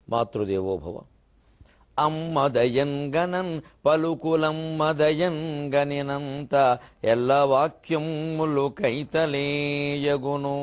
మాతృదేవోభవ అమ్మదయన్గనన్ పలుకులమ్మదయన్గనినంత ఎల్ల వాక్యములు కైతలేయగును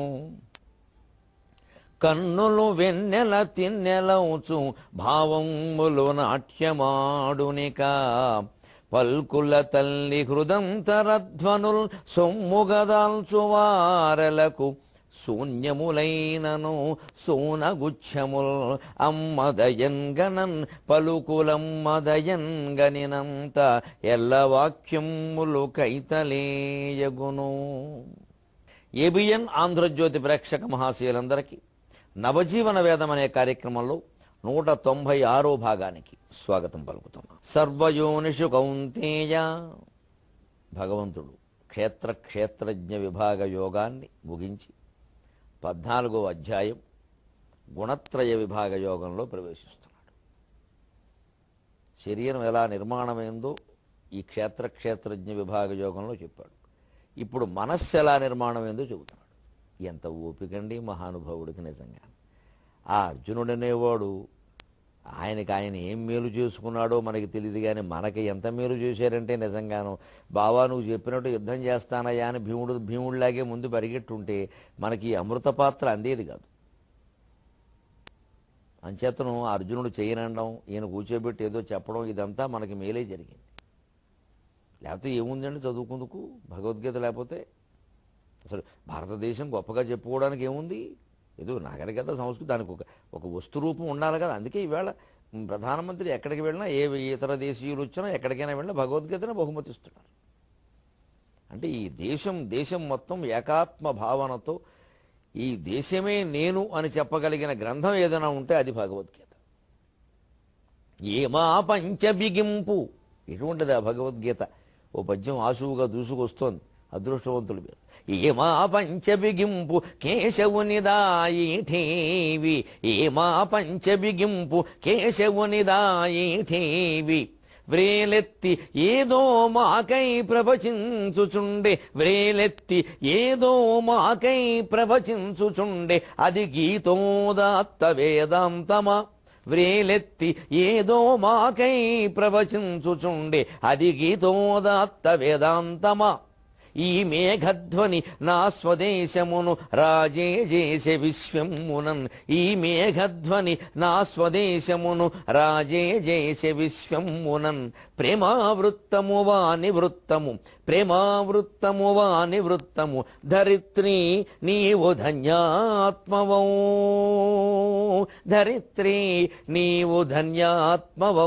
కన్నులు వెన్నెల తిన్నెలవుచు భావములు నాట్యమాడునిక పల్కుల తల్లి హృదంతరధ్వనుల్ సొమ్ముగదాల్చు వారలకు శూన్యములైనను సూనగుచ్ఛముల్ అమ్మదయన్గనన్ పలుకులమ్మదయన్గనినంత ఎల్ల వాక్యములు కైతలేయగును ఏబిఎన్ ఆంధ్రజ్యోతి ప్రేక్షక మహాశయులందరికీ నవజీవన వేదం అనే కార్యక్రమంలో నూట తొంభై ఆరో భాగానికి స్వాగతం పలుకుతున్నాం సర్వయోనిషు కౌంతేయ భగవంతుడు క్షేత్ర క్షేత్రజ్ఞ విభాగ యోగాన్ని ముగించి పద్నాలుగో అధ్యాయం గుణత్రయ విభాగ యోగంలో ప్రవేశిస్తున్నాడు శరీరం ఎలా నిర్మాణమైందో ఈ క్షేత్ర క్షేత్రజ్ఞ విభాగ యోగంలో చెప్పాడు ఇప్పుడు మనస్సు ఎలా నిర్మాణమైందో చెబుతున్నాడు ఎంత ఓపికండి మహానుభావుడికి నిజంగా ఆ అర్జునుడు అనేవాడు ఆయనకి ఆయన ఏం మేలు చేసుకున్నాడో మనకి తెలియదు కానీ మనకి ఎంత మేలు చేశారంటే నిజంగాను బావా నువ్వు చెప్పినట్టు యుద్ధం చేస్తానయ్యా అని భీముడు భీముడిలాగే ముందు పరిగెట్టుంటే మనకి ఈ అమృత పాత్ర అందేది కాదు అంచేతను అర్జునుడు చేయనండం ఈయన కూర్చోబెట్టి ఏదో చెప్పడం ఇదంతా మనకి మేలే జరిగింది లేకపోతే ఏముందండి చదువుకుందుకు భగవద్గీత లేకపోతే అసలు భారతదేశం గొప్పగా చెప్పుకోవడానికి ఏముంది ఏదో నాగరికత సంస్కృతి దానికి ఒక ఒక వస్తు రూపం ఉండాలి కదా అందుకే ఈవేళ ప్రధానమంత్రి ఎక్కడికి వెళ్ళినా ఏ ఇతర దేశీయులు వచ్చినా ఎక్కడికైనా వెళ్ళినా భగవద్గీతనే బహుమతిస్తున్నారు అంటే ఈ దేశం దేశం మొత్తం ఏకాత్మ భావనతో ఈ దేశమే నేను అని చెప్పగలిగిన గ్రంథం ఏదైనా ఉంటే అది భగవద్గీత ఏమా పంచబిగింపు ఎటువంటిది ఆ భగవద్గీత ఓ పద్యం ఆశువుగా దూసుకొస్తోంది అదృష్టవంతులు మీరు ఏమా పంచబిగింపు కేశవునిదాయిఠేవి ఏమా పంచబిగింపు కేశవునిదాయిఠేవి వ్రేలెత్తి ఏదో మాకై ప్రవచించుచుండే వ్రేలెత్తి ఏదో మాకై ప్రవచించుచుండే అది గీతోదాత్త వేదాంతమా వ్రేలెత్తి ఏదో మాకై ప్రవచించుచుండే అది గీతోదాత్త వేదాంతమా ఈ మేఘధ్వని నా స్వదేశమును రాజే చేసే విశ్వమునన్ ఈ మేఘధ్వని నా స్వదేశమును రాజే చేసే విశ్వమునన్ ప్రేమావృత్తము వాని వృత్తము ప్రేమావృత్తము వాని వృత్తము ధరిత్రి నీవు ధన్యాత్మవౌ ధరిత్రి నీవు ధన్యాత్మవౌ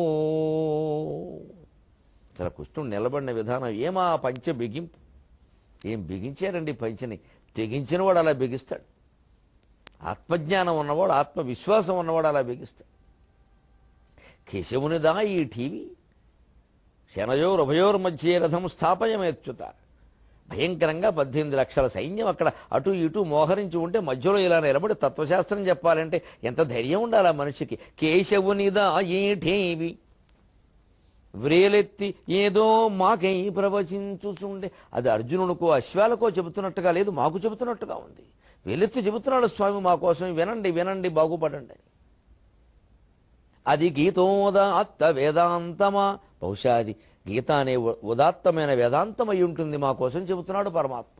అసలు కృష్ణుడు నిలబడిన విధానం ఏమా పంచ బిగింపు ఏం బిగించారండి పంచని తెగించిన వాడు అలా బిగిస్తాడు ఆత్మజ్ఞానం ఉన్నవాడు ఆత్మవిశ్వాసం ఉన్నవాడు అలా బిగిస్తాడు కేశవునిదా ఈ టీవీ శనయోరుభయోర్ మధ్య రథం స్థాపయమేచ్యుత భయంకరంగా పద్దెనిమిది లక్షల సైన్యం అక్కడ అటు ఇటు మోహరించి ఉంటే మధ్యలో ఇలా నిలబడి తత్వశాస్త్రం చెప్పాలంటే ఎంత ధైర్యం ఉండాలి ఆ మనిషికి కేశవునిదా ఈ టీవీ వ్రేలెత్తి ఏదో మాకై ప్రవచించుచుండే అది అర్జునుడికో అశ్వాలకో చెబుతున్నట్టుగా లేదు మాకు చెబుతున్నట్టుగా ఉంది వేలెత్తి చెబుతున్నాడు స్వామి మా కోసం వినండి వినండి బాగుపడండి అని అది గీతోదాత్త వేదాంతమా బహుశా అది గీత అనే ఉ- ఉదాత్తమైన వేదాంతం అయి ఉంటుంది మా కోసం చెబుతున్నాడు పరమాత్మ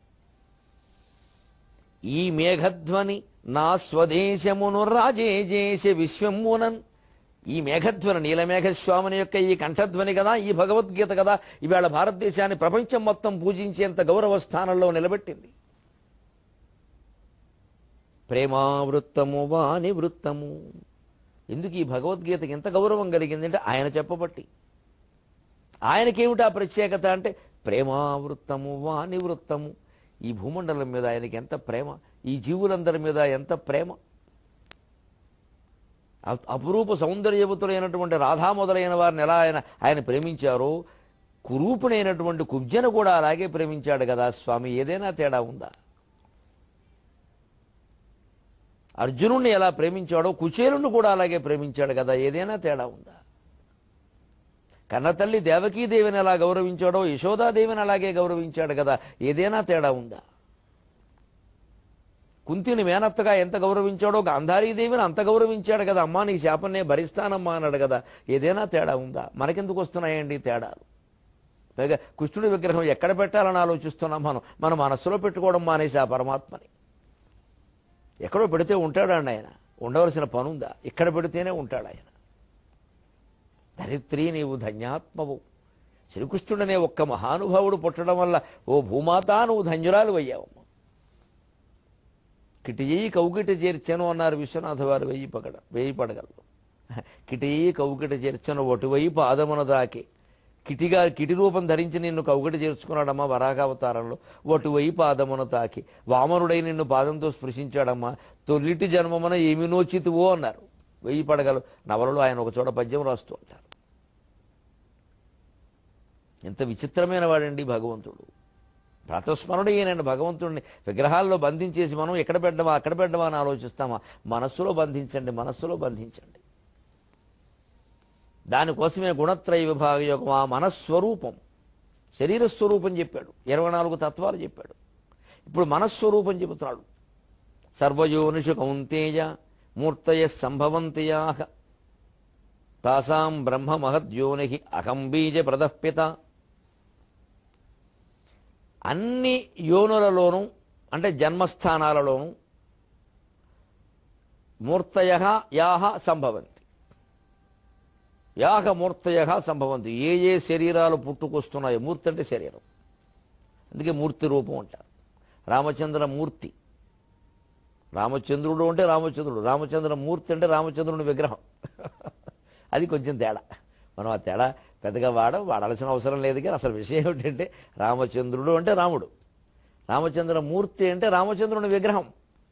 ఈ మేఘధ్వని నా స్వదేశమును రాజేజేసే విశ్వమునన్ ఈ మేఘధ్వని నీలమేఘస్వామిని యొక్క ఈ కంఠధ్వని కదా ఈ భగవద్గీత కదా ఇవాళ భారతదేశాన్ని ప్రపంచం మొత్తం పూజించేంత గౌరవ స్థానంలో నిలబెట్టింది ప్రేమావృత్తము వాని వృత్తము ఎందుకు ఈ భగవద్గీతకి ఎంత గౌరవం కలిగింది అంటే ఆయన చెప్పబట్టి ఆయనకేమిటి ఆ ప్రత్యేకత అంటే ప్రేమావృత్తము వాని వృత్తము ఈ భూమండలం మీద ఆయనకి ఎంత ప్రేమ ఈ జీవులందరి మీద ఎంత ప్రేమ అ- అపురూప సౌందర్యవతులైనటువంటి రాధా మొదలైన వారిని ఎలా ఆయన ఆయన ప్రేమించారో కురూపునైనటువంటి కుబ్జను కూడా అలాగే ప్రేమించాడు కదా స్వామి ఏదైనా తేడా ఉందా అర్జునుడిని ఎలా ప్రేమించాడో కుచేలుని కూడా అలాగే ప్రేమించాడు కదా ఏదైనా తేడా ఉందా కన్నతల్లి దేవకీదేవిని ఎలా గౌరవించాడో యశోదాదేవిని అలాగే గౌరవించాడు కదా ఏదైనా తేడా ఉందా కుంతిని మేనత్తగా ఎంత గౌరవించాడో గాంధారీదేవిని అంత గౌరవించాడు కదా అమ్మా నీ శాపన్నే భరిస్తానమ్మా అన్నాడు కదా ఏదైనా తేడా ఉందా మనకెందుకు వస్తున్నాయండి తేడాలు పైగా కృష్ణుడి విగ్రహం ఎక్కడ పెట్టాలని ఆలోచిస్తున్నాం మనం మన మనస్సులో పెట్టుకోవడం మానేసి ఆ పరమాత్మని ఎక్కడో పెడితే ఉంటాడండి ఆయన ఉండవలసిన పనుందా ఇక్కడ పెడితేనే ఉంటాడు ఆయన ధరిత్రి నీవు ధన్యాత్మవు శ్రీకృష్ణుడనే ఒక్క మహానుభావుడు పుట్టడం వల్ల ఓ భూమాత నువ్వు ధన్యురాలు అయ్యావమ్మ కిటియీ కౌకిట చేర్చను అన్నారు విశ్వనాథ వారు వెయ్యి పగడ వెయ్యి పడగలరు కిటియీ కౌకిట చేర్చను ఒటువైపు ఆదమున దాకే కిటిగా కిటి రూపం ధరించి నిన్ను కౌగిట చేర్చుకున్నాడమ్మా వరాకావతారంలో ఒటువైపు ఆదమున తాకి వామనుడై నిన్ను పాదంతో స్పృశించాడమ్మా తొలిటి జన్మమున ఏమి నోచితువో అన్నారు వెయ్యి పడగలు నవలలో ఆయన ఒక చోట పద్యం రాస్తూ ఉంటారు ఎంత విచిత్రమైన వాడండి భగవంతుడు ప్రాతస్మరుడు ఈయనండి భగవంతుడిని విగ్రహాల్లో బంధించేసి మనం ఎక్కడ పెట్టడమా అక్కడ పెట్టడమా అని ఆలోచిస్తామా మనస్సులో బంధించండి మనస్సులో బంధించండి దానికోసమే గుణత్రయ విభాగ యోగం ఆ మనస్వరూపం శరీర స్వరూపం చెప్పాడు ఇరవై నాలుగు తత్వాలు చెప్పాడు ఇప్పుడు మనస్వరూపం చెబుతున్నాడు సర్వయోనిషు కౌంతేయ మూర్తయ సంభవంతియా తాసాం బ్రహ్మ మహద్యోని అహం బీజ ప్రదప్యత అన్ని యోనులలోనూ అంటే జన్మస్థానాలలోనూ మూర్తయ యాహ సంభవంతి యాహ మూర్తయ సంభవంతి ఏ ఏ శరీరాలు పుట్టుకొస్తున్నాయో మూర్తి అంటే శరీరం అందుకే మూర్తి రూపం అంటారు రామచంద్ర మూర్తి రామచంద్రుడు అంటే రామచంద్రుడు రామచంద్ర మూర్తి అంటే రామచంద్రుని విగ్రహం అది కొంచెం తేడా మనం ఆ తేడా పెద్దగా వాడం వాడాల్సిన అవసరం లేదు కానీ అసలు విషయం ఏమిటంటే రామచంద్రుడు అంటే రాముడు రామచంద్ర మూర్తి అంటే రామచంద్రుని విగ్రహం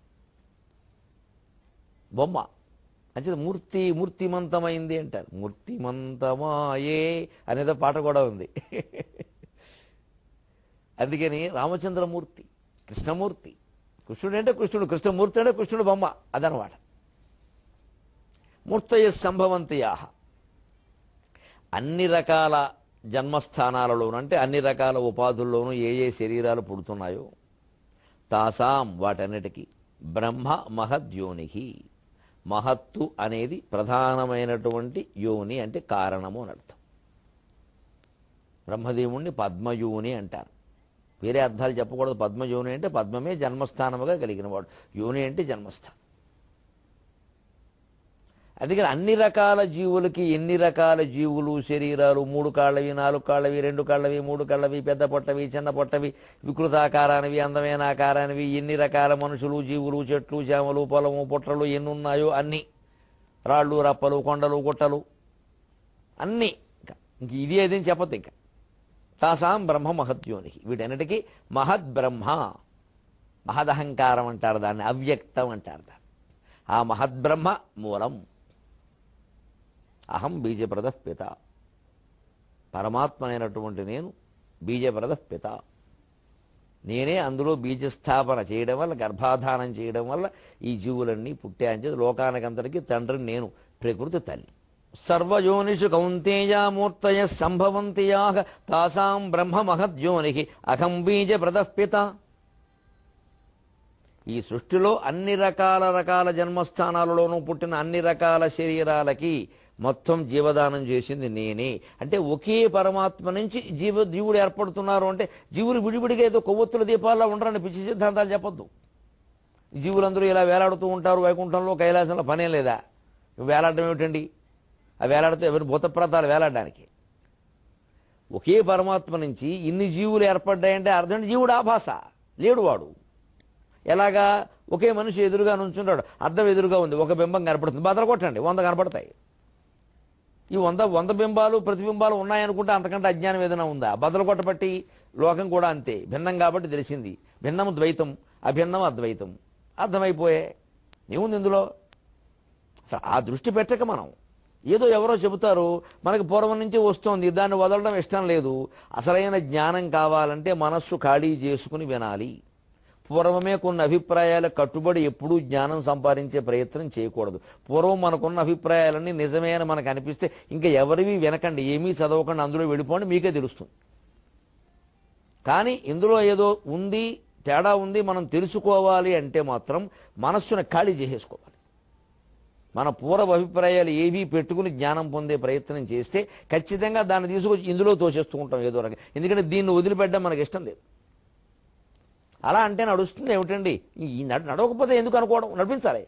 బొమ్మ అంటే మూర్తి మూర్తిమంతమైంది అంటారు మూర్తిమంతమాయే అనేదో పాట కూడా ఉంది అందుకని రామచంద్రమూర్తి కృష్ణమూర్తి కృష్ణుడు అంటే కృష్ణుడు కృష్ణమూర్తి అంటే కృష్ణుడు బొమ్మ అదనమాట మూర్తయ సంభవంతియాహ అన్ని రకాల జన్మస్థానాలలోనూ అంటే అన్ని రకాల ఉపాధుల్లోనూ ఏ ఏ శరీరాలు పుడుతున్నాయో తాసాం వాటన్నిటికీ బ్రహ్మ మహద్యోనికి మహత్తు అనేది ప్రధానమైనటువంటి యోని అంటే కారణము అని అర్థం బ్రహ్మదేవుణ్ణి పద్మయోని అంటారు వేరే అర్థాలు చెప్పకూడదు పద్మయోని అంటే పద్మమే జన్మస్థానముగా కలిగిన వాడు యోని అంటే జన్మస్థానం అందుకని అన్ని రకాల జీవులకి ఎన్ని రకాల జీవులు శరీరాలు మూడు కాళ్ళవి నాలుగు కాళ్ళవి రెండు కాళ్ళవి మూడు కాళ్ళవి పెద్ద పొట్టవి చిన్న పొట్టవి వికృతాకారానివి అందమైన ఆకారానివి ఎన్ని రకాల మనుషులు జీవులు చెట్లు చేమలు పొలము పుట్రలు ఎన్ని ఉన్నాయో అన్ని రాళ్ళు రప్పలు కొండలు గుట్టలు అన్నీ ఇంకా ఇంక ఇది ఏదని చెప్పద్దు ఇంకా తాసాం బ్రహ్మ మహద్యోనికి వీటన్నిటికీ మహద్ బ్రహ్మ మహదహంకారం అంటారు దాన్ని అవ్యక్తం అంటారు దాన్ని ఆ మహద్బ్రహ్మ మూలం అహం బీజప్రద పిత పరమాత్మనైనటువంటి నేను బీజప్రద పిత నేనే అందులో బీజస్థాపన చేయడం వల్ల గర్భాధానం చేయడం వల్ల ఈ జీవులన్నీ పుట్టాయని లోకానికంతటికి తండ్రిని నేను ప్రకృతి తల్లి సర్వయోనిషు కౌంతేయామూర్తయ సంభవంతియా తాసాం బ్రహ్మ మహద్యోనికి అహం బీజ ప్రదపిత ఈ సృష్టిలో అన్ని రకాల రకాల జన్మస్థానాలలోనూ పుట్టిన అన్ని రకాల శరీరాలకి మొత్తం జీవదానం చేసింది నేనే అంటే ఒకే పరమాత్మ నుంచి జీవ జీవుడు ఏర్పడుతున్నారు అంటే జీవులు విడివిడిగా ఏదో కొవ్వొత్తుల దీపాల్లో ఉండరని పిచ్చి సిద్ధాంతాలు చెప్పొద్దు జీవులందరూ ఇలా వేలాడుతూ ఉంటారు వైకుంఠంలో కైలాసంలో పనే లేదా వేలాడడం ఏమిటండి ఆ వేలాడితే ఎవరి భూతప్రాతాలు వేలాడడానికి ఒకే పరమాత్మ నుంచి ఇన్ని జీవులు ఏర్పడ్డాయంటే అర్థం జీవుడు ఆభాస లేడు వాడు ఎలాగా ఒకే మనిషి ఎదురుగా నుంచుంటాడు అర్థం ఎదురుగా ఉంది ఒక బింబం కనపడుతుంది బదలు కొట్టండి వంద కనపడతాయి ఈ వంద వంద బింబాలు ప్రతిబింబాలు ఉన్నాయనుకుంటే అంతకంటే అజ్ఞానం ఏదైనా ఉందా బదలు కొట్టబట్టి లోకం కూడా అంతే భిన్నం కాబట్టి తెలిసింది భిన్నం ద్వైతం అభిన్నం అద్వైతం అర్థమైపోయే ఏముంది ఇందులో అసలు ఆ దృష్టి పెట్టక మనం ఏదో ఎవరో చెబుతారు మనకి పూర్వం నుంచి వస్తోంది దాన్ని వదలడం ఇష్టం లేదు అసలైన జ్ఞానం కావాలంటే మనస్సు ఖాళీ చేసుకుని వినాలి పూర్వమే కొన్ని అభిప్రాయాల కట్టుబడి ఎప్పుడూ జ్ఞానం సంపాదించే ప్రయత్నం చేయకూడదు పూర్వం మనకున్న అభిప్రాయాలన్నీ నిజమే అని మనకు అనిపిస్తే ఇంకా ఎవరివి వినకండి ఏమీ చదవకండి అందులో వెళ్ళిపోండి మీకే తెలుస్తుంది కానీ ఇందులో ఏదో ఉంది తేడా ఉంది మనం తెలుసుకోవాలి అంటే మాత్రం మనస్సును ఖాళీ చేసేసుకోవాలి మన పూర్వ అభిప్రాయాలు ఏవీ పెట్టుకుని జ్ఞానం పొందే ప్రయత్నం చేస్తే ఖచ్చితంగా దాన్ని తీసుకొచ్చి ఇందులో తోసేస్తూ ఉంటాం ఏదో రకంగా ఎందుకంటే దీన్ని వదిలిపెట్టడం మనకి ఇష్టం లేదు అలా అంటే నడుస్తుంది ఏమిటండి ఈ నడ నడవకపోతే ఎందుకు అనుకోవడం నడిపించాలి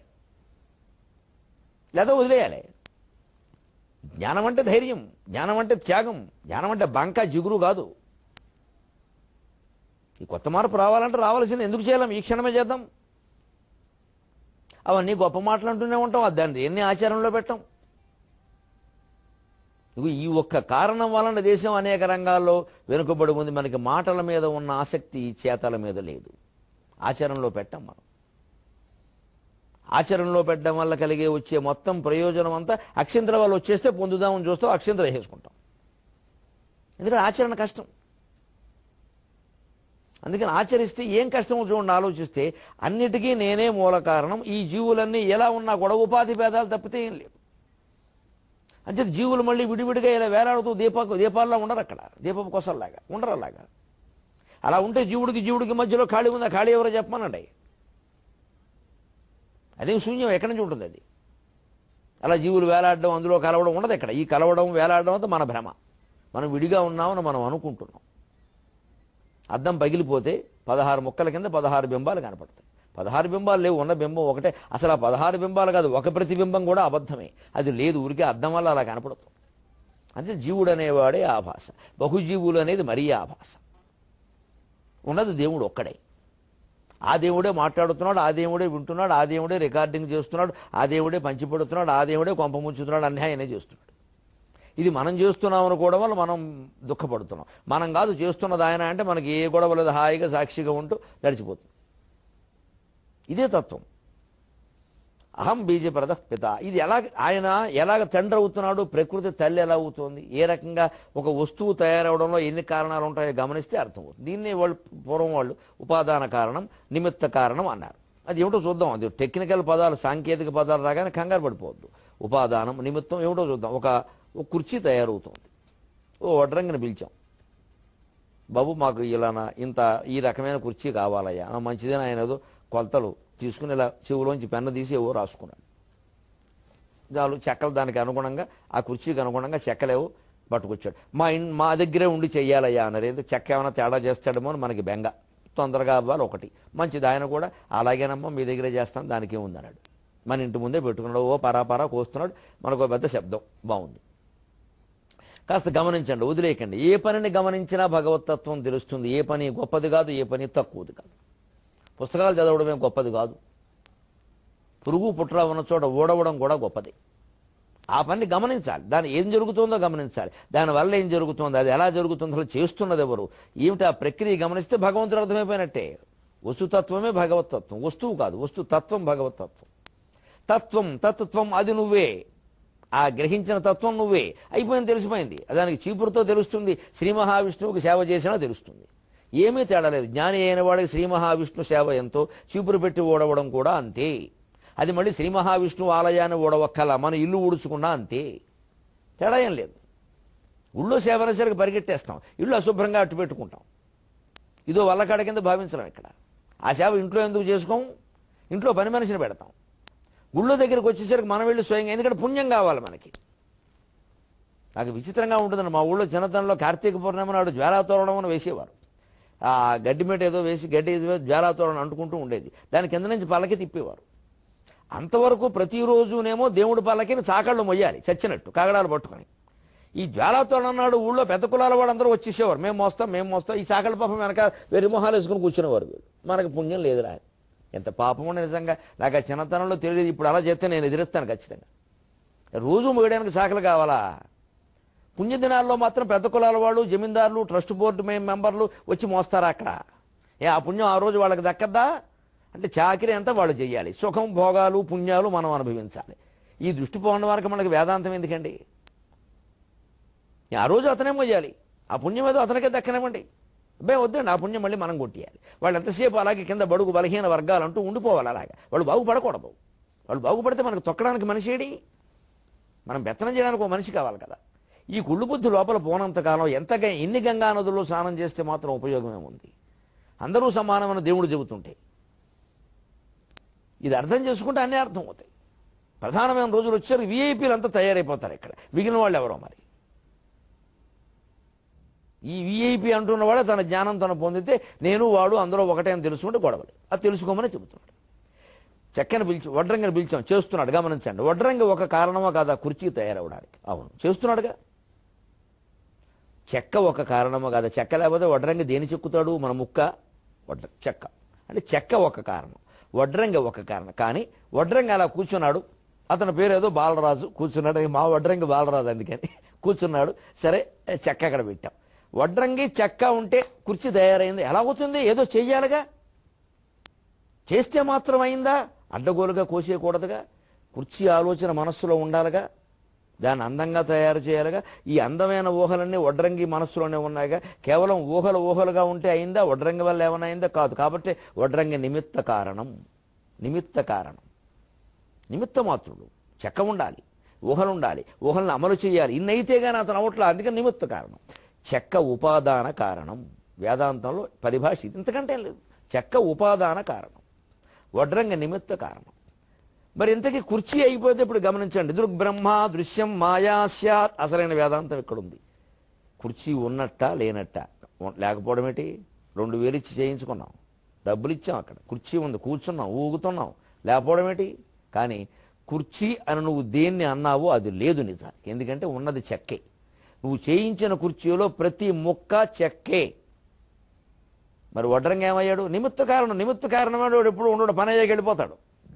లేదా వదిలేయాలి జ్ఞానం అంటే ధైర్యం జ్ఞానం అంటే త్యాగం జ్ఞానం అంటే బంక జిగురు కాదు ఈ కొత్త మార్పు రావాలంటే రావాల్సింది ఎందుకు చేయాలి ఈ క్షణమే చేద్దాం అవన్నీ గొప్ప మాటలు అంటూనే ఉంటాం అది దాన్ని ఎన్ని ఆచారంలో పెట్టాం ఇగో ఈ ఒక్క కారణం వలన దేశం అనేక రంగాల్లో వెనుకబడి ఉంది మనకి మాటల మీద ఉన్న ఆసక్తి చేతల మీద లేదు ఆచరణలో పెట్టాం మనం ఆచరణలో పెట్టడం వల్ల కలిగే వచ్చే మొత్తం ప్రయోజనం అంతా అక్షంతల వాళ్ళు వచ్చేస్తే పొందుదామని చూస్తాం అక్షంతలు వేసేసుకుంటాం ఎందుకంటే ఆచరణ కష్టం అందుకని ఆచరిస్తే ఏం కష్టమో చూడండి ఆలోచిస్తే అన్నిటికీ నేనే మూల కారణం ఈ జీవులన్నీ ఎలా ఉన్నా కూడా ఉపాధి భేదాలు తప్పితే ఏం లేవు అంటే జీవులు మళ్ళీ విడివిడిగా ఇలా వేలాడుతూ దీప దీపాల్లో ఉండరు అక్కడ దీపపు కొసల్లాగా ఉండరు అలాగా అలా ఉంటే జీవుడికి జీవుడికి మధ్యలో ఖాళీ ఉందా ఖాళీ ఎవరో చెప్పమనండి అదేం శూన్యం ఎక్కడి నుంచి ఉంటుంది అది అలా జీవులు వేలాడడం అందులో కలవడం ఉండదు ఇక్కడ ఈ కలవడం వేలాడడం అంతా మన భ్రమ మనం విడిగా ఉన్నామని మనం అనుకుంటున్నాం అద్దం పగిలిపోతే పదహారు ముక్కల కింద పదహారు బింబాలు కనపడతాయి పదహారు బింబాలు లేవు ఉన్న బింబం ఒకటే అసలు ఆ పదహారు బింబాలు కాదు ఒక ప్రతిబింబం కూడా అబద్ధమే అది లేదు ఊరికే అద్దం వల్ల అలా కనపడుతుంది అంతే జీవుడు అనేవాడే ఆభాస బహుజీవులు అనేది మరీ ఆభాస ఉన్నది దేవుడు ఒక్కడే ఆ దేవుడే మాట్లాడుతున్నాడు ఆ దేవుడే వింటున్నాడు ఆ దేవుడే రికార్డింగ్ చేస్తున్నాడు ఆ దేవుడే పంచిపెడుతున్నాడు ఆ దేవుడే కొంప ముంచుతున్నాడు అన్నీ ఆయనే చేస్తున్నాడు ఇది మనం చేస్తున్నాం అనుకోవడం వల్ల మనం దుఃఖపడుతున్నాం మనం కాదు చేస్తున్నది ఆయన అంటే మనకి ఏ గొడవ లేదు హాయిగా సాక్షిగా ఉంటూ గడిచిపోతుంది ఇదే తత్వం అహం బీజప్రద పిత ఇది ఎలా ఆయన ఎలాగ తండ్రి అవుతున్నాడు ప్రకృతి తల్లి ఎలా అవుతుంది ఏ రకంగా ఒక వస్తువు తయారవడంలో ఎన్ని కారణాలు ఉంటాయో గమనిస్తే అర్థమవుతుంది దీన్ని వాళ్ళు పూర్వం వాళ్ళు ఉపాదాన కారణం నిమిత్త కారణం అన్నారు అది ఏమిటో చూద్దాం అది టెక్నికల్ పదాలు సాంకేతిక పదాలు రాగానే కంగారు పడిపోవద్దు ఉపాదానం నిమిత్తం ఏమిటో చూద్దాం ఒక ఒక కుర్చీ తయారవుతుంది ఓ వడ్రంగిని పిలిచాం బాబు మాకు ఇలానా ఇంత ఈ రకమైన కుర్చీ కావాలయ్యా ఆ, మంచిదేనా ఆయన ఏదో కొలతలు తీసుకుని ఇలా చెవులోంచి పెన్ను తీసి ఏవో రాసుకున్నాడు చాలు చెక్కలు దానికి అనుగుణంగా ఆ కుర్చీకి అనుగుణంగా చెక్కలేవో పట్టుకొచ్చాడు మా ఇన్ మా దగ్గరే ఉండి చెయ్యాలయ్యా అన్నారు ఏంటో చెక్క ఏమైనా తేడా చేస్తాడేమో అని మనకి బెంగ తొందరగా అవ్వాలి ఒకటి మంచిది ఆయన కూడా అలాగేనమ్మా మీ దగ్గరే చేస్తాను దానికి ఏముందన్నాడు మన ఇంటి ముందే పెట్టుకున్నాడు ఓ పరాపరా కోస్తున్నాడు మనకు ఒక పెద్ద శబ్దం బాగుంది కాస్త గమనించండి వదిలేయకండి ఏ పనిని గమనించినా భగవతత్వం తెలుస్తుంది ఏ పని గొప్పది కాదు ఏ పని తక్కువది కాదు పుస్తకాలు చదవడమే గొప్పది కాదు పురుగు పుట్ర ఉన్న చోట ఓడవడం కూడా గొప్పది ఆ పని గమనించాలి దాని ఏం జరుగుతుందో గమనించాలి దానివల్ల ఏం జరుగుతుందో అది ఎలా జరుగుతుందో అసలు చేస్తున్నది ఎవరు ఏమిటి ఆ ప్రక్రియ గమనిస్తే భగవంతుడు అర్థమైపోయినట్టే వస్తుతత్వమే భగవతత్వం వస్తువు కాదు వస్తు తత్వం భగవతత్వం తత్వం తత్వం అది నువ్వే ఆ గ్రహించిన తత్వం నువ్వే అయిపోయింది తెలిసిపోయింది దానికి చీపురుతో తెలుస్తుంది శ్రీ మహావిష్ణువుకి సేవ చేసినా తెలుస్తుంది ఏమీ తేడా లేదు జ్ఞాని అయిన వాడికి శ్రీ మహావిష్ణు సేవ ఎంతో చీపురు పెట్టి ఓడవడం కూడా అంతే అది మళ్ళీ శ్రీ మహావిష్ణువు ఆలయాన్ని ఓడవక్కల మన ఇల్లు ఊడ్చుకున్నా అంతే తేడా ఏం లేదు ఊళ్ళో సేవనసరికి పరిగెట్టేస్తాం ఇల్లు అశుభ్రంగా అట్టు పెట్టుకుంటాం ఇదో వల్లకాడ కింద భావించడం ఇక్కడ ఆ సేవ ఇంట్లో ఎందుకు చేసుకోం ఇంట్లో పని మనిషిని పెడతాం గుళ్ళో దగ్గరికి వచ్చేసరికి మనం వెళ్ళి స్వయంగా ఎందుకంటే పుణ్యం కావాలి మనకి నాకు విచిత్రంగా ఉంటుందండి మా ఊళ్ళో చిన్నతనంలో కార్తీక పౌర్ణమి నాడు జ్వాలాతోరణం అని వేసేవారు ఆ గడ్డి మీద ఏదో వేసి గడ్డి ఏదో వేసి జ్వాలాతోరణం అంటుకుంటూ ఉండేది దాని కింద నుంచి పల్లకి తిప్పేవారు అంతవరకు ప్రతిరోజునేమో దేవుడి పల్లకిని చాకళ్ళు మొయ్యాలి చచ్చినట్టు కాగడాలు పట్టుకొని ఈ జ్వాలాతోరణం నాడు ఊళ్ళో పెద్ద కులాల వాళ్ళందరూ వచ్చేసేవారు మేము మోస్తాం మేము మోస్తాం ఈ చాకళ్ళ పాపం వెనక వెర్రి మొహాలు వేసుకుని కూర్చునేవారు వీళ్ళు మనకు పుణ్యం లేదురా అని. ఎంత పాపం ఉండే నిజంగా నాకు ఆ చిన్నతనంలో తెలియదు ఇప్పుడు అలా చేస్తే నేను ఎదిరిస్తాను ఖచ్చితంగా రోజు మోయడానికి శాఖలు కావాలా పుణ్యదినాల్లో మాత్రం పెద్ద కులాల వాళ్ళు జమీందారులు ట్రస్ట్ బోర్డు మే మెంబర్లు వచ్చి మోస్తారా అక్కడ ఏ ఆ పుణ్యం ఆ రోజు వాళ్ళకి దక్కద్దా అంటే చాకిరి అంతా వాళ్ళు చెయ్యాలి సుఖం భోగాలు పుణ్యాలు మనం అనుభవించాలి ఈ దృష్టి పోవడం వరకు మనకి వేదాంతం ఎందుకండి ఆ రోజు అతనే మోయాలి ఆ పుణ్యం ఏదో అతనికే దక్కనివ్వండి అబ్బాయి వద్దండి ఆ పుణ్యం మళ్ళీ మనం కొట్టేయాలి వాళ్ళు ఎంతసేపు అలాగే కింద బడుగు బలహీన వర్గాలు అంటూ ఉండిపోవాలి అలాగా వాళ్ళు బాగుపడకూడదు వాళ్ళు బాగుపడితే మనకు తొక్కడానికి మనిషి ఏడి మనం బెత్తనం చేయడానికి ఒక మనిషి కావాలి కదా ఈ కుళ్ళు బుద్ధి లోపల పోనంత కాలం ఎంతగా ఎన్ని గంగా నదుల్లో స్నానం చేస్తే మాత్రం ఉపయోగమే ఉంది అందరూ సమానమైన దేవుడు చెబుతుంటే ఇది అర్థం చేసుకుంటే అన్నీ అర్థం అవుతాయి ప్రధానమైన రోజులు వచ్చారు విఐపీలు అంతా తయారైపోతారు ఇక్కడ మిగిలిన వాళ్ళు ఎవరో మరి ఈ విఐపి అంటున్నవాడే తన జ్ఞానం తను పొందితే నేను వాడు అందరూ ఒకటే అని తెలుసుకుంటే గొడవలు అది తెలుసుకోమని చెబుతున్నాడు చెక్కని పిలిచి వడ్రంగిని పిలిచాం చేస్తున్నాడు గమనించండి వడ్రంగి ఒక కారణమా కాదా కుర్చీ తయారవడానికి అవును చేస్తున్నాడుగా చెక్క ఒక కారణమా కాదా చెక్క లేకపోతే వడ్రంగి దేని చెక్కుతాడు మన ముక్క వడ్ర చెక్క అంటే చెక్క ఒక కారణం వడ్రంగి ఒక కారణం కానీ వడ్రంగి అలా కూర్చున్నాడు అతని పేరు ఏదో బాలరాజు కూర్చున్నాడు మా వడ్రంగి బాలరాజు అందుకని కూర్చున్నాడు సరే చెక్క అక్కడ పెట్టాం వడ్రంగి చెక్క ఉంటే కుర్చీ తయారైంది ఎలా అవుతుంది ఏదో చెయ్యాలిగా చేస్తే మాత్రం అయిందా అడ్డగోలుగా కోసేయకూడదుగా కుర్చీ ఆలోచన మనస్సులో ఉండాలిగా దాన్ని అందంగా తయారు చేయాలిగా ఈ అందమైన ఊహలన్నీ వడ్రంగి మనస్సులోనే ఉన్నాయిగా కేవలం ఊహలు ఊహలుగా ఉంటే అయిందా వడ్రంగి వల్ల ఏమైనా అయిందా కాదు కాబట్టి వడ్రంగి నిమిత్త కారణం నిమిత్త కారణం నిమిత్త మాత్రుడు చెక్క ఉండాలి ఊహలు ఉండాలి ఊహలను అమలు చేయాలి ఇన్ని అయితే కానీ అతను అవట్లా అందుకని నిమిత్త కారణం చెక్క ఉపాదాన కారణం వేదాంతంలో పరిభాష ఇది ఇంతకంటే ఏం లేదు చెక్క ఉపాదాన కారణం వడ్రంగ నిమిత్త కారణం మరి ఇంతకీ కుర్చీ అయిపోతే ఇప్పుడు గమనించండి దృగ్బ్రహ్మ దృశ్యం మాయా స్యాత్ అసలైన వేదాంతం ఇక్కడ ఉంది కుర్చీ ఉన్నట్ట లేనట్ట ఉ- లేకపోవడం ఏంటి రెండు వేలు ఇచ్చి చేయించుకున్నాం డబ్బులు ఇచ్చాం అక్కడ కుర్చీ ఉంది కూర్చున్నాం ఊగుతున్నాం లేకపోవడం ఏంటి కానీ కుర్చీ అని నువ్వు దేన్ని అన్నావో అది లేదు నిజానికి ఎందుకంటే ఉన్నది చెక్కే నువ్వు చేయించిన కుర్చీలో ప్రతి ముక్క చెక్కే మరి వడ్రంగా ఏమయ్యాడు నిమిత్త కారణం నిమిత్త కారణమైన వాడు ఎప్పుడు ఉండడు పని అయ్యాక వెళ్ళిపోతాడు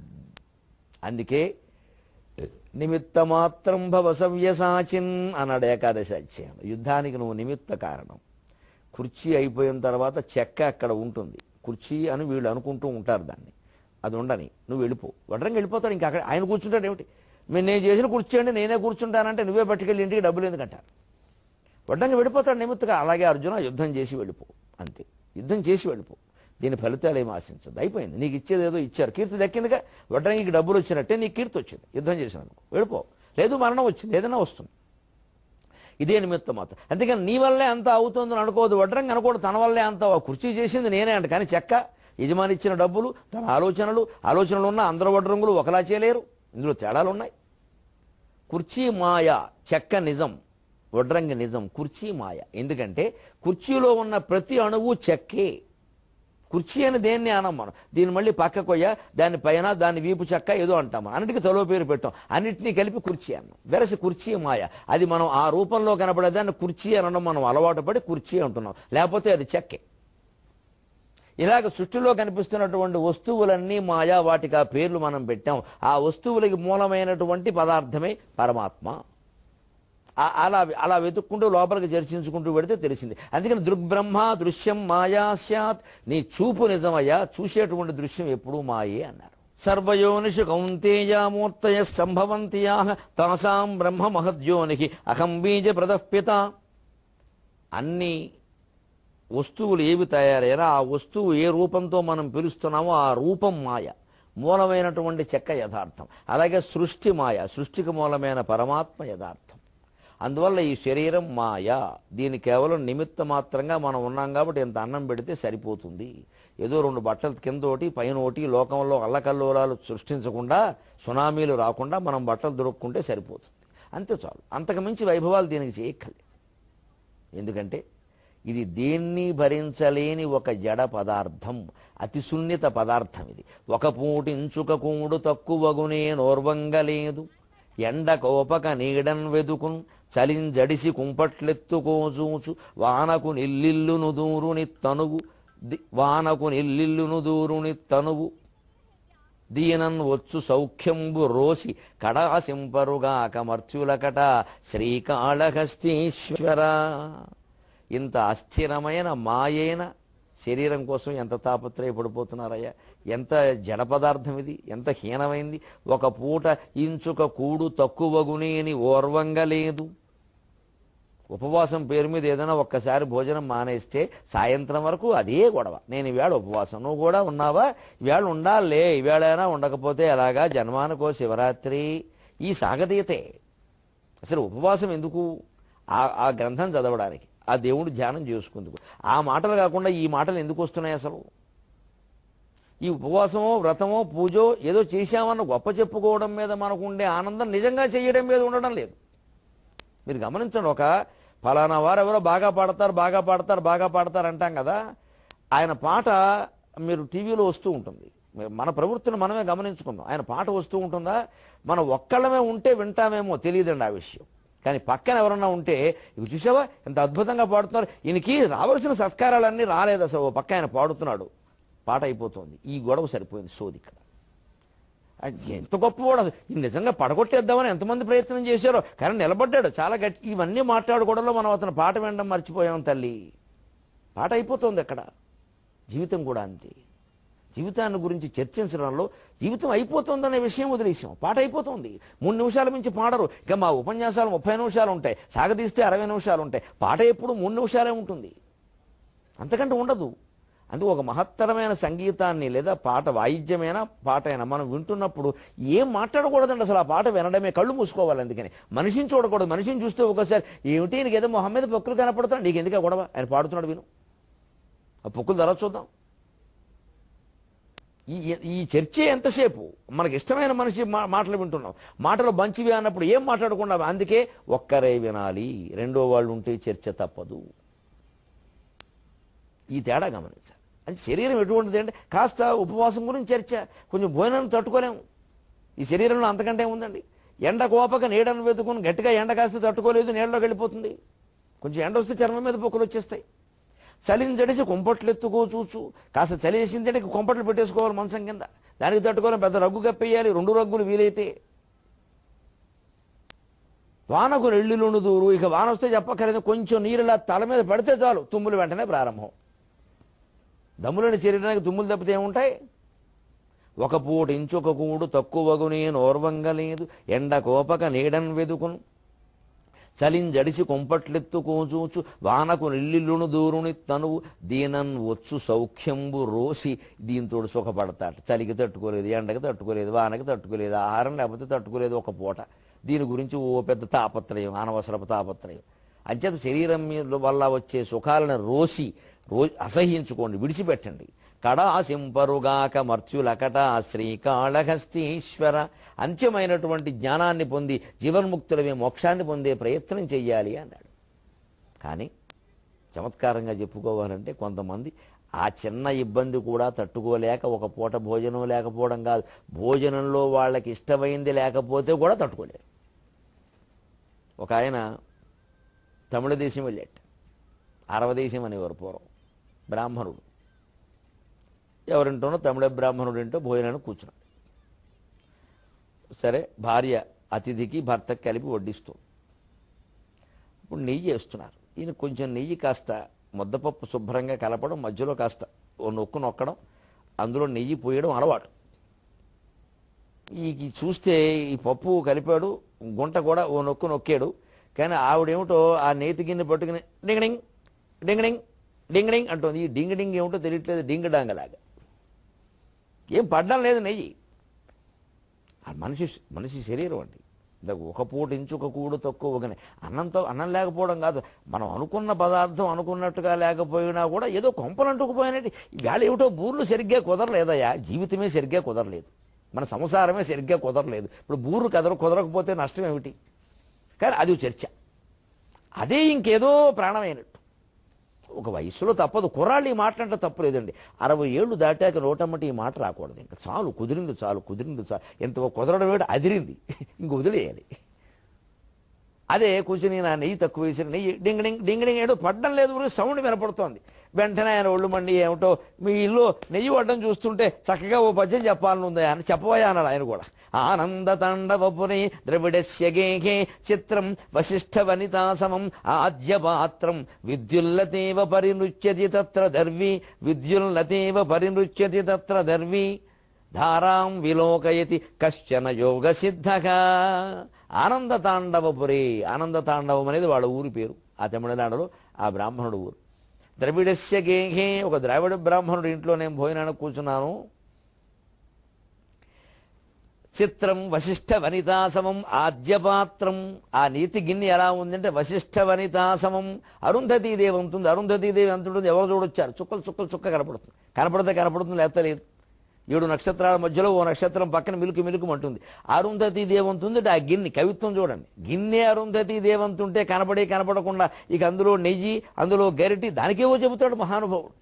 అందుకే నిమిత్త మాత్రం భవ సవ్యసాచిన్ అన్నాడు ఏకాదశి అధ్యాయం యుద్ధానికి నువ్వు నిమిత్త కారణం కుర్చీ అయిపోయిన తర్వాత చెక్క అక్కడ ఉంటుంది కుర్చీ అని వీళ్ళు అనుకుంటూ ఉంటారు దాన్ని అది ఉండని నువ్వు వెళ్ళిపో వడ్రంగా వెళ్ళిపోతాడు ఇంకా అక్కడ ఆయన కూర్చుంటాడు ఏమిటి మీరు నేను చేసిన కుర్చీ అండి నేనే కూర్చుంటానంటే నువ్వే పట్టుకెళ్ళి ఇంటికి డబ్బులు ఎందుకంటారు వడ్డంగా వెళ్ళిపోతాడు నిమిత్తగా అలాగే అర్జున యుద్ధం చేసి వెళ్ళిపో అంతే యుద్ధం చేసి వెళ్ళిపో దీని ఫలితాలు ఏమి ఆశించదు అయిపోయింది నీకు ఇచ్చేది ఏదో ఇచ్చారు కీర్తి దక్కిందిగా వడ్డంగికి డబ్బులు వచ్చినట్టే నీకు కీర్తి వచ్చింది యుద్ధం చేసినందుకు వెళ్ళిపో లేదు మరణం వచ్చింది ఏదైనా వస్తుంది ఇదే నిమిత్తం మాత్రం అందుకని నీ వల్లే అంత అవుతుందని అనుకోవద్దు వడ్రంగి అనుకోడు తన వల్లే అంత ఆ కుర్చీ చేసింది నేనే అంట కానీ చెక్క యజమాని ఇచ్చిన డబ్బులు తన ఆలోచనలు ఆలోచనలు ఉన్న అందరు వడ్రంగులు ఒకలా చేయలేరు ఇందులో తేడాలు ఉన్నాయి కుర్చీ మాయ చెక్క నిజం వడ్రంగి నిజం కుర్చీ మాయ ఎందుకంటే కుర్చీలో ఉన్న ప్రతి అణువు చెక్కే కుర్చీ అని దేన్ని అనం మనం దీన్ని మళ్ళీ పక్క కొయ్య దాని పైన దాని వీపు చెక్క ఏదో అంటాం మనం. అన్నిటికీ తలో పేరు పెట్టాం అన్నిటినీ కలిపి కుర్చీ అన్నాం వెరసి కుర్చీ మాయ అది మనం ఆ రూపంలో కనపడేదాన్ని కుర్చీ అనడం మనం అలవాటు పడి కుర్చీ అంటున్నాం లేకపోతే అది చెక్కే ఇలాగ సృష్టిలో కనిపిస్తున్నటువంటి వస్తువులన్నీ మాయా వాటికి ఆ పేర్లు మనం పెట్టాం ఆ వస్తువులకి మూలమైనటువంటి పదార్థమే పరమాత్మ ఆ- అలా అలా వెతుక్కుంటూ లోపలికి చర్చించుకుంటూ పెడితే తెలిసింది అందుకని దృగ్బ్రహ్మ దృశ్యం మాయా స్యాత్ నీ చూపు నిజమయ్యా చూసేటువంటి దృశ్యం ఎప్పుడూ మాయే అన్నారు సర్వయోనిషు కౌంతేయామూర్తయ సంభవంతియా తాసాం బ్రహ్మ మహద్యోనికి అహం బీజ ప్రదప్యత అన్ని వస్తువులు ఏవి తయారైనా ఆ వస్తువు ఏ రూపంతో మనం పిలుస్తున్నామో ఆ రూపం మాయ మూలమైనటువంటి చెక్క యథార్థం అలాగే సృష్టి మాయ సృష్టికి మూలమైన పరమాత్మ యథార్థం అందువల్ల ఈ శరీరం మాయ దీని కేవలం నిమిత్త మాత్రంగా మనం ఉన్నాం కాబట్టి ఇంత అన్నం పెడితే సరిపోతుంది ఏదో రెండు బట్టలు కింద ఒకటి పైన ఒకటి లోకంలో అల్లకల్లోలాలు సృష్టించకుండా సునామీలు రాకుండా మనం బట్టలు దొరుక్కుంటే సరిపోతుంది అంతే చాలు అంతకు మించి వైభవాలు దీనికి చేయక్కర్లేదు ఎందుకంటే ఇది దేన్ని భరించలేని ఒక జడ పదార్థం అతి సున్నిత పదార్థం ఇది ఒక పూటించుక కూడు తక్కువగునే నోర్వంగలేదు ఎండ కోపక నీడన్ వెదుకున్ చలింజడిసి కుంపట్లెత్తుకోజూచు వానకు నిల్లిల్లును దూరుని తనువు ది- వానకు నిల్లిల్లును దూరుని తనువు దీనన్ వచ్చు సౌఖ్యంబు రోసి కడాసింపరుగాక మర్త్యులకట శ్రీకాళహస్తీశ్వర ఇంత అస్థిరమైన మాయైన శరీరం కోసం ఎంత తాపత్రయపడిపోతున్నారయ్యా ఎంత జడ పదార్థం ఇది ఎంత హీనమైంది ఒక పూట ఇంచుక కూడు తక్కువగునేని ఓర్వంగా లేదు ఉపవాసం పేరు మీద ఏదైనా ఒక్కసారి భోజనం మానేస్తే సాయంత్రం వరకు అదే గొడవ నేను ఈవేళ ఉపవాసం నువ్వు కూడా ఉన్నావా ఈవేళ ఉండాలే ఈవేళైనా ఉండకపోతే ఎలాగా జన్మానికో శివరాత్రి ఈ సాగతీయతే అసలు ఉపవాసం ఎందుకు ఆ ఆ గ్రంథం చదవడానికి ఆ దేవుడు ధ్యానం చేసుకుందుకు ఆ మాటలు కాకుండా ఈ మాటలు ఎందుకు వస్తున్నాయి అసలు ఈ ఉపవాసమో వ్రతమో పూజో ఏదో చేశామన్న గొప్ప చెప్పుకోవడం మీద మనకు ఉండే ఆనందం నిజంగా చేయడం మీద ఉండడం లేదు మీరు గమనించండి ఒక ఫలానా వారు ఎవరో బాగా పాడతారు బాగా పాడతారు బాగా పాడతారు అంటాం కదా ఆయన పాట మీరు టీవీలో వస్తూ ఉంటుంది మన ప్రవృత్తిని మనమే గమనించుకుందాం ఆయన పాట వస్తూ ఉంటుందా మనం ఒక్కళ్ళమే ఉంటే వింటామేమో తెలియదండి ఆ విషయం కానీ పక్కన ఎవరన్నా ఉంటే ఇవి చూసావా ఎంత అద్భుతంగా పాడుతున్నారు ఈయనకి రావాల్సిన సత్కారాలన్నీ రాలేదు అసలు ఓ పక్క ఆయన పాడుతున్నాడు పాట అయిపోతుంది ఈ గొడవ సరిపోయింది సోది ఇక్కడ అది ఎంత గొప్పవాడు అసలు. ఈ నిజంగా పడగొట్టేద్దామని ఎంతమంది ప్రయత్నం చేశారో కానీ నిలబడ్డాడు చాలా గట్టి ఇవన్నీ మాట్లాడుకోవడంలో మనం అతను పాట వినడం మర్చిపోయాం తల్లి పాట అయిపోతుంది అక్కడ జీవితం కూడా అంతే జీవితాన్ని గురించి చర్చించడంలో జీవితం అయిపోతుందనే విషయం వదిలేసాం పాట అయిపోతుంది మూడు నిమిషాల మించి పాడరు ఇక మా ఉపన్యాసాలు ముప్పై నిమిషాలు ఉంటాయి సాగదీస్తే అరవై నిమిషాలు ఉంటాయి పాట ఎప్పుడు మూడు నిమిషాలే ఉంటుంది అంతకంటే ఉండదు అందుకు ఒక మహత్తరమైన సంగీతాన్ని లేదా పాట వాయిద్యమైన పాట అయినా మనం వింటున్నప్పుడు ఏం మాట్లాడకూడదండి అసలు ఆ పాట వినడమే కళ్ళు మూసుకోవాలి అందుకని మనిషిని చూడకూడదు మనిషిని చూస్తే ఒకసారి ఏమిటి నీకు ఏదో మొహం మీద పొక్కులు కనపడుతున్నాడు నీకు ఎందుకు ఆ గొడవ ఆయన పాడుతున్నాడు విను ఆ పొక్కులు ధర చూద్దాం ఈ ఈ చర్చే ఎంతసేపు మనకి ఇష్టమైన మనిషి మా- మాటలు వింటున్నాం మాటలు మంచివి అన్నప్పుడు ఏం మాట్లాడకుండా అందుకే ఒక్కరే వినాలి రెండో వాళ్ళు ఉంటే చర్చ తప్పదు ఈ తేడా గమనించాలి అది శరీరం ఎటువంటిది అంటే కాస్త ఉపవాసం గురించి చర్చ కొంచెం భోజనం తట్టుకోలేము ఈ శరీరంలో అంతకంటే ఉందండి ఎండ కోపక నీడను వెతుకుని గట్టిగా ఎండ కాస్తే తట్టుకోలేదు నీళ్ళలోకి వెళ్ళిపోతుంది కొంచెం ఎండ వస్తే చర్మం మీద పొక్కులు వచ్చేస్తాయి చలిని జడిసి కుంపట్లు ఎత్తుకో చూచు కాస్త చలి వేసిందంటే కుంపట్లు పెట్టేసుకోవాలి మంచం కింద దానికి తట్టుకోవాలి పెద్ద రగ్గు కప్పేయాలి రెండు రగ్గులు వీలైతే వానకు నెళ్ళిలోను దూరు ఇక వాన వస్తే చెప్పక్కర్లేదు కొంచెం నీరులా తల మీద పడితే చాలు తుమ్ములు వెంటనే ప్రారంభం దమ్ములని శరీరానికి తుమ్ములు తప్పితే ఏముంటాయి ఒక పూట ఇంచొక కూడు తక్కువగు నేను ఓర్వంగలేదు ఎండ కోపక నీడన్ వెదుకును చలింజడిసి కొంపట్లెత్తుకోచూచు వానకు నిల్లిల్లును దూరుని తనువు దీనన్ వచ్చు సౌఖ్యంబు రోసి దీంతో సుఖపడతాడు చలికి తట్టుకోలేదు ఎండకి తట్టుకోలేదు వానకి తట్టుకోలేదు ఆహారం లేకపోతే తట్టుకోలేదు ఒక పూట దీని గురించి ఓ పెద్ద తాపత్రయం అనవసరపు తాపత్రయం అంచేత శరీరం మీద వల్ల వచ్చే సుఖాలను రోసి రో అసహ్యించుకోండి విడిచిపెట్టండి కడాసింపరుగాక మర్త్యులకట శ్రీకాళహస్తీశ్వర అంత్యమైనటువంటి జ్ఞానాన్ని పొంది జీవన్ముక్తులమే మోక్షాన్ని పొందే ప్రయత్నం చెయ్యాలి అన్నాడు కానీ చమత్కారంగా చెప్పుకోవాలంటే కొంతమంది ఆ చిన్న ఇబ్బంది కూడా తట్టుకోలేక ఒక పూట భోజనం లేకపోవడం కాదు భోజనంలో వాళ్ళకి ఇష్టమైంది లేకపోతే కూడా తట్టుకోలేరు ఒక ఆయన తమిళ దేశం వెళ్ళాట అరవదేశం అనేవారు పూర్వం బ్రాహ్మణుడు ఎవరింటోనో తమిళ బ్రాహ్మణుడు ఏంటో భోజనానికి కూర్చున్నాడు సరే భార్య అతిథికి భర్తకి కలిపి వడ్డిస్తుంది ఇప్పుడు నెయ్యి వేస్తున్నారు ఈయన కొంచెం నెయ్యి కాస్త ముద్దపప్పు శుభ్రంగా కలపడం మధ్యలో కాస్త ఓ నొక్కు నొక్కడం అందులో నెయ్యి పోయడం అలవాటు ఈ ఈ చూస్తే ఈ పప్పు కలిపాడు గుంట కూడా ఓ నొక్కు నొక్కాడు కానీ ఆవిడేమిటో ఆ నేతి గిన్నె పట్టుకుని డింగడింగ్ డింగడింగ్ డింగడింగ్ అంటుంది ఈ డింగ్ డింగ్ ఏమిటో తెలియట్లేదు డింగ్ డాంగలాగా ఏం పడ్డం లేదు నెయ్యి ఆ మనిషి మనిషి శరీరం అండి ఇందాక ఒక పూట ఇంచుక కూడు తక్కువ కానీ అన్నంతో అన్నం లేకపోవడం కాదు మనం అనుకున్న పదార్థం అనుకున్నట్టుగా లేకపోయినా కూడా ఏదో కొంపలంటుకుపోయినట్టు వేళ ఏమిటో బూర్లు సరిగ్గా కుదరలేదయ్యా జీవితమే సరిగ్గా కుదరలేదు మన సంసారమే సరిగ్గా కుదరలేదు ఇప్పుడు బూర్లు కదర కుదరకపోతే నష్టం ఏమిటి కానీ అది చర్చ అదే ఇంకేదో ప్రాణమైనట్టు ఒక వయసులో తప్పదు కుర్రాళ్ళు ఈ మాట అంటే తప్పు లేదండి అరవై ఏళ్ళు దాటాక నోటమ్మటి ఈ మాట రాకూడదు ఇంకా చాలు కుదిరింది చాలు కుదిరింది చాలు ఎంత కుదరడం ఏమిటి అదిరింది ఇంక వదిలేయాలి అదే కూర్చుని నా నెయ్యి తక్కువ వేసిన నెయ్యి డింగ్ డింగ్ డింగ్ డింగ్ ఏదో పడ్డం లేదు ఊరు సౌండ్ వినపడుతోంది వెంటనే ఆయన ఒళ్ళు మండి ఏమిటో మీ ఇల్లు నెయ్యి పడ్డం చూస్తుంటే చక్కగా ఓ పద్యం చెప్పాలని ఉంది అని చెప్పబోయా అన్నాడు ఆయన కూడా ఆనంద తాండవపురి ద్రవిడస్య గేహే చిత్రం వశిష్ఠ వనితా సమం ఆద్య పాత్రం విద్యుల్లతేవ పరినృత్యతి తత్ర దర్వి విద్యుల్లతేవ పరినృత్యతి తత్ర దర్వి ధారాం విలోకయతి కశ్చన యోగ సిద్ధగా ఆనంద తాండవపురి ఆనంద తాండవం అనేది వాళ్ళ ఊరి పేరు ఆ తమిళనాడులో ఆ బ్రాహ్మణుడు ఊరు ద్రవిడస్య గేహే ఒక ద్రావిడ బ్రాహ్మణుడు ఇంట్లో నేను భోజనానికి కూర్చున్నాను చిత్రం వశిష్ఠ వనితాసమం ఆద్యపాత్రం ఆ నీతి గిన్నె ఎలా ఉందంటే వశిష్ఠ వనితాసమం అరుంధతీదేవి ఉంటుంది అరుంధతీదేవి ఎంత ఉంటుంది ఎవరు చూడొచ్చారు చుక్కలు చుక్కలు చుక్క కనపడుతుంది కనపడితే కనపడుతుంది లేకపోతే లేదు ఏడు నక్షత్రాల మధ్యలో ఓ నక్షత్రం పక్కన మిలుకు మిలుకు అంటుంది అరుంధతి దేవంతుంది ఆ గిన్నె కవిత్వం చూడండి గిన్నె అరుంధతి దేవంతుంటే కనపడే కనపడకుండా ఇక అందులో నెయ్యి అందులో గరిటి దానికేవో చెబుతాడు మహానుభావుడు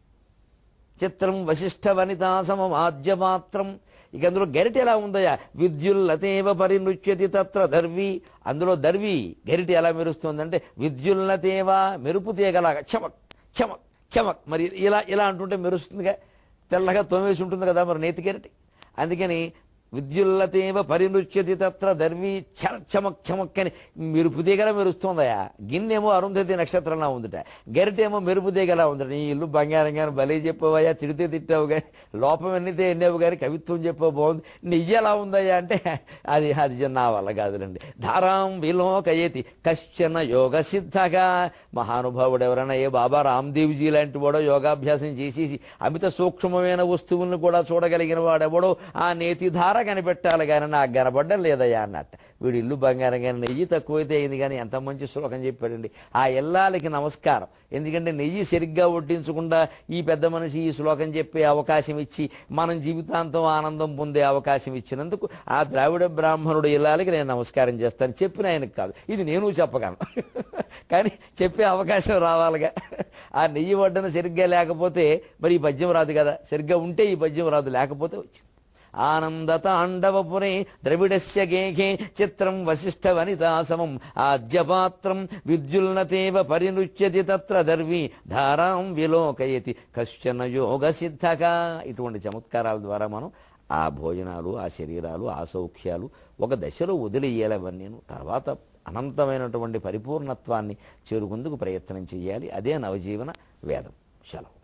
చిత్రం వశిష్ఠ వనితాసమం ఆద్యమాత్రం ఇక అందులో గరిటె ఎలా ఉందయా విద్యుల్లతేవ పరినృత్యతి తత్ర దర్వి అందులో దర్వి గరిటె ఎలా మెరుస్తుందంటే విద్యుల్లతేవ మెరుపు తీగలాగా చమక్ చమక్ చమక్ మరి ఇలా ఇలా అంటుంటే మెరుస్తుందిగా తెల్లగా తోమేసి ఉంటుంది కదా మరి నేతి గరిటె అందుకని విద్యుల్లతేవ పరినృత్యతి తత్ర దర్వి చ చమక్ చమక్ అని మెరుపు దిగల మెరుస్తుందయా గిన్నెమో అరుంధతి నక్షత్రంలా ఉందిట గరిటేమో మెరుపు దిగలా ఉందట నీ ఇల్లు బంగారంగా భలే చెప్పవయ్యా తిడితే తిట్టావు కానీ లోపం ఎన్నితే ఎన్నేవు కానీ కవిత్వం చెప్పావు బాగుంది నెయ్యి ఎలా ఉందయ్యా అంటే అది అది నా వల్ల కాదులండి ధారాం విలోకయతి కశ్చన యోగ సిద్ధగా మహానుభావుడు ఎవరైనా ఏ బాబా రామ్దేవ్జీ లాంటి వాడో యోగాభ్యాసం చేసేసి అమిత సూక్ష్మమైన వస్తువులను కూడా చూడగలిగిన వాడెవడో ఆ నేతి ధార కనిపెట్టాలి కానీ నాకు కనపడ్డం లేదయ్యా అన్నట్ట వీడి ఇల్లు బంగారం కానీ నెయ్యి తక్కువైతే అయింది కానీ ఎంత మంచి శ్లోకం చెప్పాడండి ఆ ఎల్లాలకి నమస్కారం ఎందుకంటే నెయ్యి సరిగ్గా వడ్డించకుండా ఈ పెద్ద మనిషి ఈ శ్లోకం చెప్పే అవకాశం ఇచ్చి మనం జీవితాంతం ఆనందం పొందే అవకాశం ఇచ్చినందుకు ఆ ద్రావిడ బ్రాహ్మణుడు ఇల్లాలకి నేను నమస్కారం చేస్తాను చెప్పిన ఆయనకు కాదు ఇది నేను చెప్పగలను కానీ చెప్పే అవకాశం రావాలిగా ఆ నెయ్యి వడ్డన సరిగ్గా లేకపోతే మరి ఈ పద్యం రాదు కదా సరిగ్గా ఉంటే ఈ పద్యం రాదు లేకపోతే వచ్చింది ఆనందతాండవపురే ద్రవిడస్య గేహే చిత్రం వశిష్ఠ వనితాసమం ఆద్యపాత్రం విద్యుల్నతేవ పరినృత్యతి తత్ర దర్వి ధారాం విలోకయతి కశ్చన యోగ సిద్ధగా ఇటువంటి చమత్కారాల ద్వారా మనం ఆ భోజనాలు ఆ శరీరాలు ఆ సౌఖ్యాలు ఒక దశలో వదిలేయాలి తర్వాత అనంతమైనటువంటి పరిపూర్ణత్వాన్ని చేరుకుందుకు ప్రయత్నం చేయాలి అదే నవజీవన వేదం సెలవు